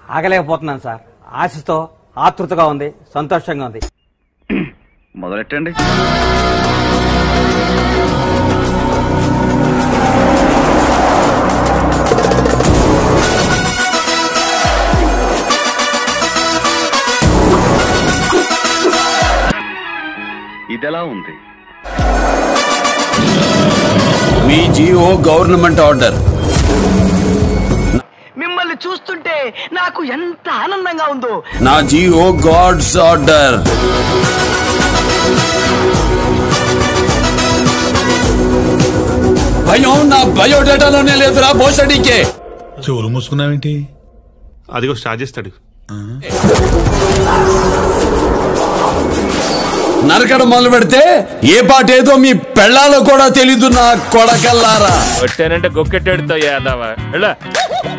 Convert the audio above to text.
ఆగలేకపోతున్నాను sir ఆశతో ఆతృతగా ఉంది సంతోషంగా ఉంది మొదలెట్టండి ఇదెలా ఉంది మీ జిఓ గవర్నమెంట్ ఆర్డర్ మిమ్మల్ని చూస్తుంటే నాకు ఎంత ఆనందంగా ఉందో నా జిఓ గాడ్స్ ఆర్డర్ భయం నా బయోడేటాలోనే లేదురా భోషడికే చెవులు మూసుకున్నావేంటి అదిగో స్టార్ట్ చేస్తాడు నరకడం మొదలు పెడితే ఏ పాట ఏదో మీ పెళ్ళాలో కూడా తెలీదు నా కొడకల్లారా వచ్చానంటే గొక్కెట్టాడుతో యాదవ